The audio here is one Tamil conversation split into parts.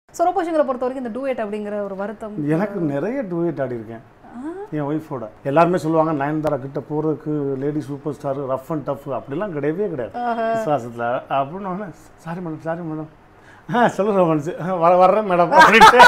ஸோ ரோபோஷங்களை பொறுத்த வரைக்கும் இந்த டூயட் அப்படிங்கிற ஒரு வருத்தம் எனக்கு நிறைய டூயட் ஆடி இருக்கேன் என் ஒய்ஃபோட எல்லாருமே சொல்லுவாங்க நயன்தாரா கிட்ட போகிறதுக்கு lady super star rough and tough அப்படிலாம் கிடையவே கிடையாது விசுவாசத்தில் அப்படின்னு சாரி மேடம் சாரி மேடம் ஆ சொல்லுறேன் மனசு வர வர்றேன் மேடம் அப்படின்ட்டு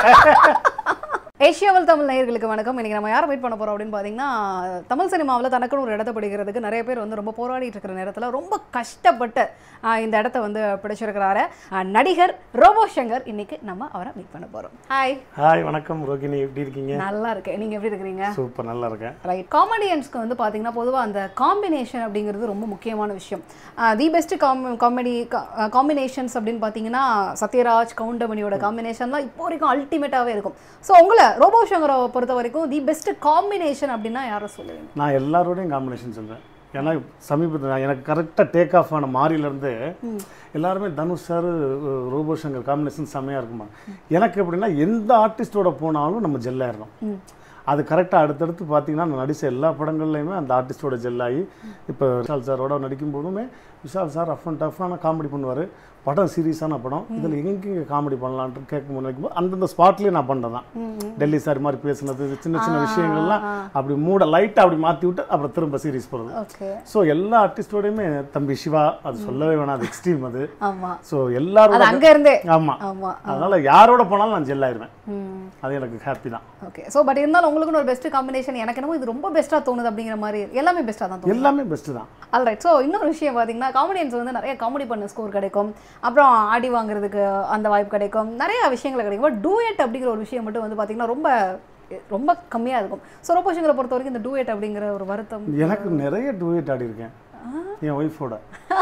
ஏஷியாவல் தமிழ் நேயர்களுக்கு வணக்கம் இன்னைக்கு நம்ம யாரை மீட் பண்ண போறோம் அப்படின்னு பார்த்தீங்கன்னா தமிழ் சினிமாவில் தனக்குன்னு ஒரு இடத்த பிடிக்கிறதுக்கு நிறைய பேர் வந்து ரொம்ப போராடிட்டு இருக்கிற நேரத்தில் ரொம்ப கஷ்டப்பட்டு ஆஹ், இந்த இடத்த வந்து பிடிச்சிருக்கிறாரு ஆஹ், நடிகர் ரோபோ சங்கர் இன்னைக்கு நம்ம அவரை மீட் பண்ண போறோம் ஹாய் ஹாய் வணக்கம் ரோகிணி எப்படி இருக்கீங்க நல்லா இருக்கேன் நீங்க எப்படி இருக்கிறீங்க சூப்பர் நல்லா இருக்கேன் ரைட் காமெடியன்ஸ்க்கு வந்து பார்த்தீங்கன்னா பொதுவாக அந்த காம்பினேஷன் அப்படிங்கிறது ரொம்ப முக்கியமான விஷயம் the best com comedy combinations அப்படின்னு பார்த்தீங்கன்னா சத்யராஜ் கவுண்டமணியோட காம்பினேஷன்லாம் இப்போ வரைக்கும் அல்டிமேட்டாகவே இருக்கும் ஸோ உங்களை ரோபோ சங்கரை பொறுத்த வரைக்கும் தி பெஸ்ட் காம்பினேஷன் அப்படின்னா யாரை சொல்லுவீங்க நான் எல்லாரோடையும் காம்பினேஷன் சொல்றேன் ஏன்னா சமீபத்தில் நான் எனக்கு கரெக்டாக டேக் ஆஃப் ஆன மாறியிலேருந்து எல்லாருமே Dhanush sir Robo Shankar combination செம்மையாக இருக்குமா எனக்கு எப்படின்னா எந்த ஆர்டிஸ்டோட போனாலும் நம்ம ஜெல்லாயிடணும் அது கரெக்டாக அடுத்தடுத்து பார்த்தீங்கன்னா நான் நடித்த எல்லா படங்கள்லையுமே அந்த ஆர்டிஸ்டோட ஜெல்லாகி இப்போ விஷால் சாரோட நடிக்கும் போதுமே விஷால் சார் ரஃப் அண்ட் டஃப்பான காமெடி பண்ணுவார் படம் சீரியஸான படம் இதில் எங்கெங்கே காமெடி பண்ணலான்ட்டு கேட்கும் போது நினைக்கும் போது அந்தந்த ஸ்பாட்லேயே நான் பண்ணது தான் டெல்லி சார் மாதிரி பேசுனது சின்ன சின்ன விஷயங்கள்லாம் அப்படி மூட லைட்டாக அப்படி மாற்றி விட்டு அப்புறம் திரும்ப சீரிஸ் போகிறது ஓகே ஸோ எல்லா ஆர்டிஸ்டோடையுமே தம்பி சிவா அது சொல்லவே வேணாம் அது எக்ஸ்ட்ரீம் அது ஆமாம் ஸோ எல்லாரோட அது அங்க இருந்தே ஆமாம் ஆமாம் அதனால யாரோட போனாலும் நான் ஜெல்லாயிருவேன் ம் அது எனக்கு ஹாப்பி தான் ஓகே ஸோ பட் இருந்தாலும் உங்களுக்குன்னு ஒரு பெஸ்ட் காம்பினேஷன் எனக்கு என்னமோ இது ரொம்ப பெஸ்ட்டாக தோணுது அப்படிங்கிற மாதிரி எல்லாமே பெஸ்ட்டாக தான் தோணுது எல்லாமே பெஸ்ட்டு தான் ஆல்ரைட் ஸோ இன்னொரு விஷயம் பார்த்தீங்கன்னா காமெடியன்ஸ் வந்து நிறைய காமெடி பண்ண ஸ்கோர் கிடைக்கும் அப்புறம் ஆடி வாங்குறதுக்கு அந்த வாய்ப்பு கிடைக்கும் நிறைய விஷயங்கள் கிடைக்கும் பட் டூயட் அப்படிங்கிற ஒரு விஷயம் மட்டும் வந்து பார்த்தீங்கன்னா ரொம்ப ரொம்ப கம்மியாக இருக்கும் ஸோ ரோபோஷங்களை பொறுத்த வரைக்கும் இந்த டூயட் அப்படிங்கிற ஒரு வருத்தம் எனக்கு நிறைய டூயட் ஆடி இருக்கேன் என் ஒய்ஃபோட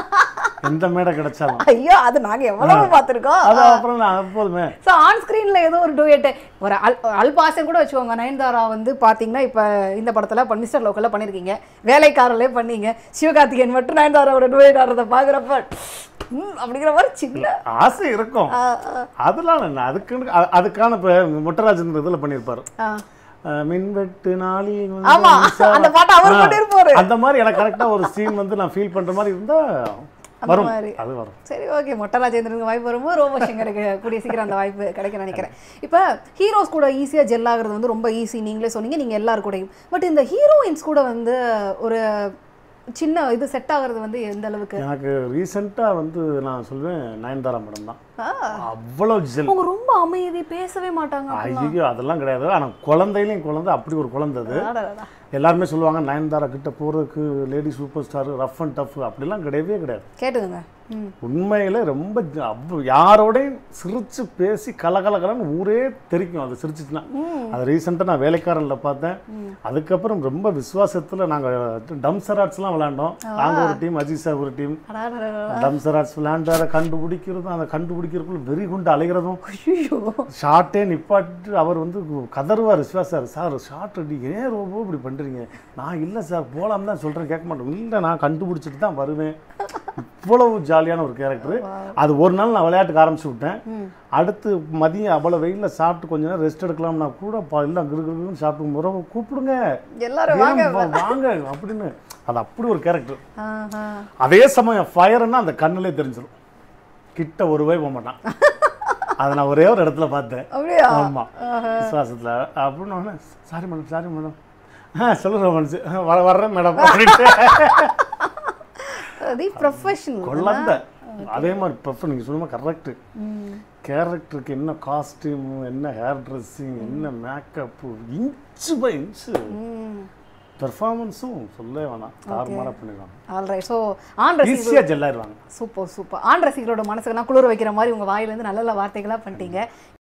எந்த மேடை கிடைச்சாலும் ஐயோ அது நாங்கள் எவ்வளவு பார்த்துருக்கோம் அது அப்புறம் நான் எப்போதுமே ஸோ ஆன் ஸ்க்ரீனில் ஏதோ ஒரு டூயட் ஒரு அல் அல்பாசன் கூட வச்சுக்கோங்க நயன்தாரா வந்து பார்த்தீங்கன்னா இப்போ இந்த படத்தில் இப்போ மிஸ்டர் லோக்கலில் பண்ணியிருக்கீங்க வேலைக்காரர்களே பண்ணீங்க சிவகார்த்திகேயன் மட்டும் நயன்தாராவோட டூயட் ஆடுறத பார்க்குறப்ப ம் அப்படிங்கிற மாதிரி சின்ன ஆசை இருக்கும் அதெல்லாம் என்ன அதுக்குன்னு அ- அதுக்கான இப்போ முட்டராஜன் இதில் பண்ணியிருப்பாரு ஆ. அஹ் மின்வெட்டு நாளில் வந்து ஆமா மின்சாரம். அந்த பாட்டு அவர் ஆ, பண்ணிருப்பாரு அந்த மாதிரி எனக்கு கரெக்டாக ஒரு சீன் வந்து நான் ஃபீல் பண்ணுற மாதிரி இருந்தா வரும் மாதிரி. அது வரும் சரி ஓகே மொட்டை ராஜேந்திரனுக்கு வாய்ப்பு வரும்போது ரோபோ சங்கருக்கு கூடிய சீக்கிரம் அந்த வாய்ப்பு கிடைக்க நினைக்கிறேன் இப்போ ஹீரோஸ் கூட ஈஸியாக ஜெல் ஆகுறது வந்து ரொம்ப ஈஸி நீங்களே சொன்னீங்க நீங்கள் எல்லாரு கூடயும் பட் இந்த ஹீரோயின்ஸ் கூட வந்து ஒரு சின்ன இது செட் ஆகுறது வந்து எந்த அளவுக்கு எனக்கு ரீசெண்டாக வந்து நான் சொல்வேன் நயன்தாரா மேடம் தான் ஆ, அவ்வளோ ஜெல் அவங்க ரொம்ப அமைதி பேசவே மாட்டாங்க ஐயோ அதெல்லாம் கிடையாது ஆனால் குழந்தையிலையும் குழந்தை அப்படி ஒரு குழந்தை அது அடடடா. எல்லாருமே சொல்லுவாங்க நயன்தாரா கிட்ட போகிறதுக்கு lady super star rough and tough அப்படிலாம் கிடையவே கிடையாது கேட்டுக்கோங்க ம் உண்மையில ரொம்ப ஜ- அவ்வ- யாரோடையும் சிரிச்சு பேசி கலகலகலன்னு ஊரே தெரிக்கும் அது சிரிச்சுச்சுன்னா அது ரீசெண்டாக நான் வேலைக்காரனில் பார்த்தேன் அதுக்கப்புறம் ரொம்ப விசுவாசத்துல நாங்க டம்சராட்ஸ்லாம் விளையாண்டோம் நாங்க ஒரு டீம் அஜித் சார் ஒரு டீம் அடாடடடா. டம்சராட்ஸ் விளையாண்டு அதை கண்டுபிடிக்கிறதும் அதை கண்டுபிடிக்கிறதுக்குள்ள வெறி குண்டு அலைகிறதும் ஐயோ ஷார்ட்டே நிப்பாட்டு அவர் வந்து கதறுவார் விஸ்வாஸ் சார் சார் ஷார்ட் அடி ஏன் ரொம்ப இப்படி பண்ணுறீங்க நான் இல்லை சார் போகலாம் தான் சொல்கிறேன் கேட்க மாட்டேன் இல்லை நான் கண்டுபிடிச்சிட்டு தான் வருவேன் இவ்வளவு ஜாலியான ஒரு கேரக்டர் அது ஒரு நாள் நான் விளையாட்டுக்கு ஆரம்பிச்சு விட்டேன் அடுத்து மதியம் அவ்வளோ வெயிலில் சாப்பிட்டு கொஞ்ச நேரம் ரெஸ்ட் எடுக்கலாம்னா கூட ப- எல்லாம் கிருகிருன்னு சாப்பிட்டு முறை கூப்பிடுங்க எல்லாரும் வாங்க ஏன் வா- வாங்க அப்படின்னு அது அப்படி ஒரு கேரக்டர் ஆஹா. அதே சமயம் ஃபயர்னா அந்த கண்ணுலே தெரிஞ்சிடும் கிட்ட ஒரு போய் போக மாட்டான் அதை நான் ஒரே ஒரு இடத்துல பார்த்தேன் அப்படியா ஆமா விசுவாசத்துல அப்படின்னு சாரி மேடம் சாரி மேடம் ஆ சொல்லுறேன் மனசு வர வர்றேன் மேடம் அப்படின்ட்டு தி ப்ரொஃபஷனல் குழந்தை அதே மாதிரி பர்ஃபெக்ட் நீங்கள் சொல்லுமா கரெக்டு கேரக்டருக்கு என்ன காஸ்டியூம் என்ன ஹேர் ட்ரெஸ்ஸிங் என்ன மேக்கப்பு இன்ச்சு பை இன்ச்சு பெர்ஃபார்மன்ஸும் சொல்லவே வேணாம் தாறுமாறாக பண்ணிடுவாங்க ஆல்ரைட் ஸோ ஆன் ரசிகர்கள் ஈஸியாக ஜெல்லாயிருவாங்க சூப்பர் சூப்பர் ஆண் ரசிகர்களோட மனசுக்கெல்லாம் குளிர வைக்கிற மாதிரி உங்க வாயிலேருந்து நல்ல நல்ல வார்த்தைகளாக பண்ணிட்டீங்க